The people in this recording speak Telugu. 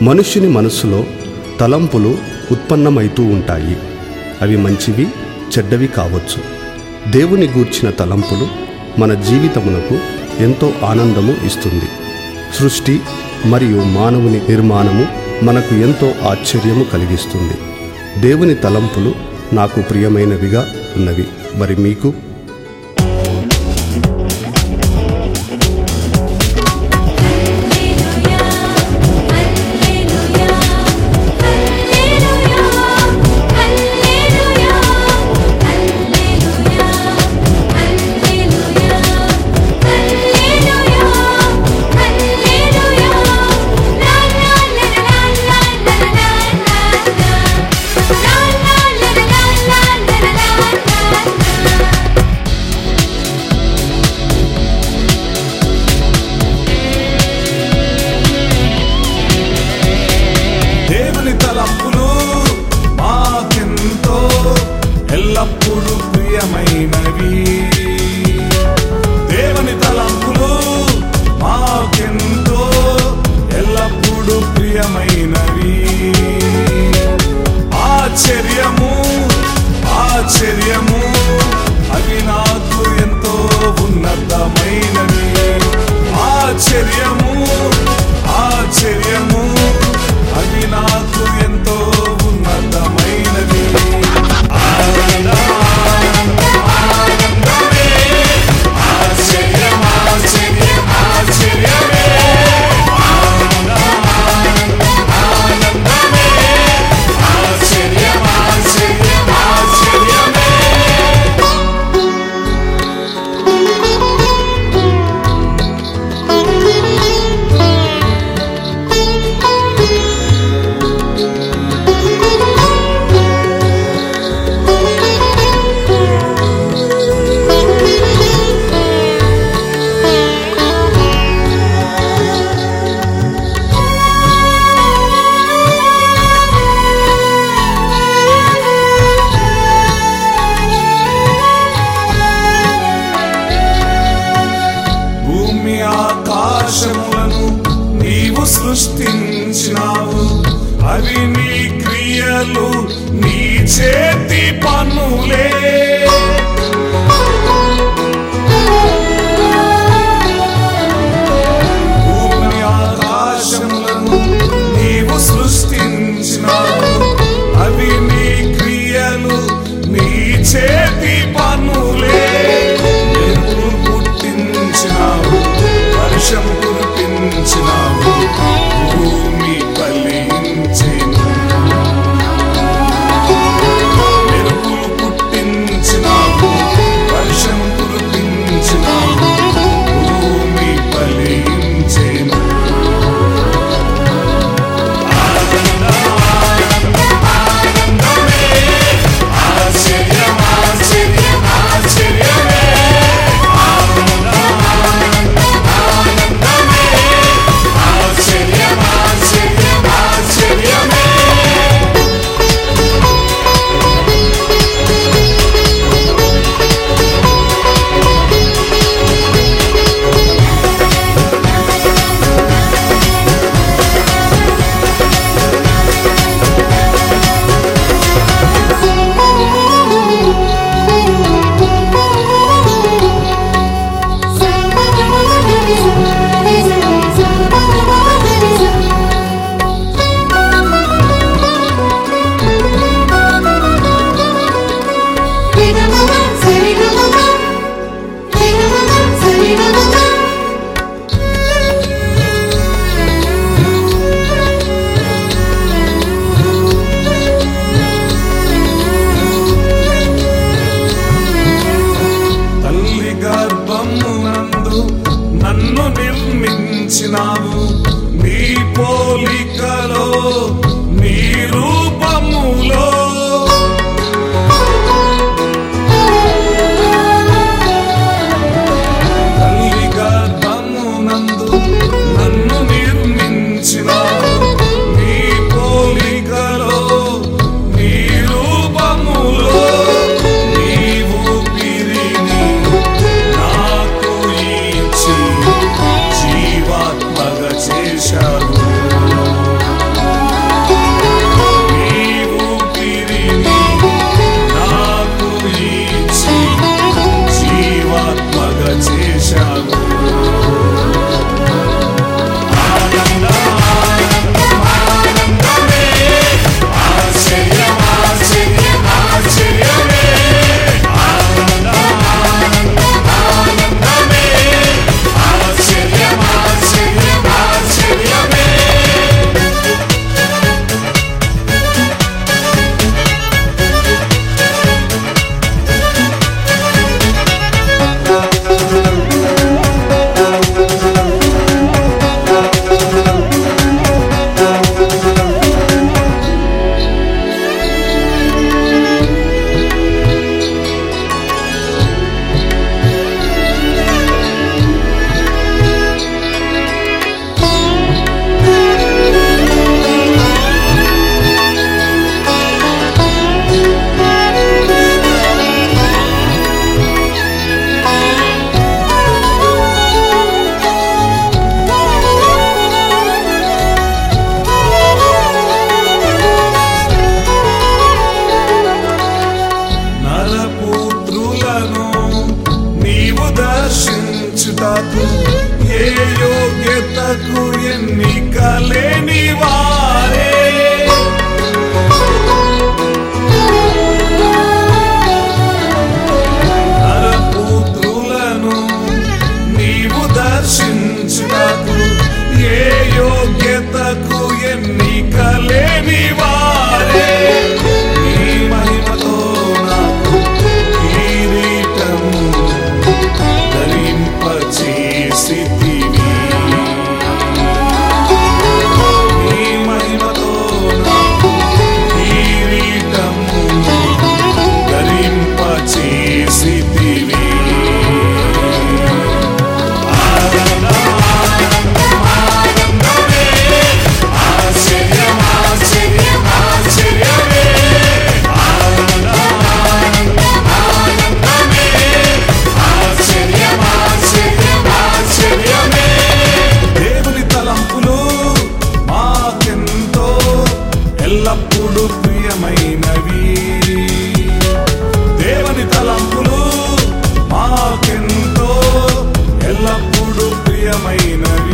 మనుష్యుని మనస్సులో తలంపులు ఉత్పన్నమైతూ ఉంటాయి అవి మంచివి చెడ్డవి కావచ్చు దేవుని గూర్చిన తలంపులు మన జీవితమునకు ఎంతో ఆనందము ఇస్తుంది సృష్టి మరియు మానవుని నిర్మాణము మనకు ఎంతో ఆశ్చర్యము కలిగిస్తుంది దేవుని తలంపులు నాకు ప్రియమైనవిగా ఉన్నవి మరి మీకు దేవుని తలంపులు మాకెంతో ఎల్లప్పుడూ ప్రియమైనవి దేవుని తలంపులు మాకెంతో ఎల్లప్పుడూ ప్రియమైనవి ఆశ్చర్యము ఆశ్చర్యము అవి నాకు ఎంతో ఉన్నతమైనవి ఆశ్చర్యము ఆశ్చర్యము అవి నాకు ఎంతో ఉన్నతమైనది ఆనందం, ఆనందమే. ఆశ్చర్యం, ఆశ్చర్యం, ఆశ్చర్యమే. ఆనందం, ఆనందమే. ఆశ్చర్యం, ఆశ్చర్యం, ఆశ్చర్యమే. భూమి ఆకాశములను నీవు సృష్టించినావు అవి నీ క్రియలు నీ చేతి పనులే భూమి ఆకాశములను నీవు సృష్టించినావు అవి నీ క్రియలు నీ చేతి పనులే మెరుపులు పుట్టించినావు వర్షం కురిపించినావు భూమి ఫలించెను మెరుపులు పుట్టించినావు వర్షం కురిపించినావు భూమి ఫలించెను ఆశ్చర్యం ఆశ్చర్యం ఆశ్చర్యమే ఆశ్చర్యం ఆశ్చర్యం ఆశ్చర్యమే తల్లి గర్భమునందు నన్ను నిర్మించినావు నీ పోలికలో నీ రూపములో తల్లి గర్భమునందు నన్ను నిర్మించినావు నీ పోలికలో నీ రూపములో నీవు పిరిని నాకు ఇచ్చి జీవాత్మగా చేశావు ఏ యోగ్యతకు ఎన్నికలేని వారే నరపుత్రులను నీవు దర్శించినకు ఏ యోగ్యతకు ఎన్నికలేని వారే నీ మహిమతో నాకు కిరీటము ధరింపచేసితివి నీ మహిమతో నాకు కిరీటము ధరింపచేసితివి ఆశ్చర్యం ఆశ్చర్యం ఆశ్చర్యమే ఆశ్చర్యం ఆశ్చర్యం ఆశ్చర్యమే దేవుని తలంపులు మాకెంతో ఎల్లప్పుడూ ప్రియమైనవి దేవుని తలంపులు మాకెంతో ఎల్లప్పుడూ ప్రియమైనవి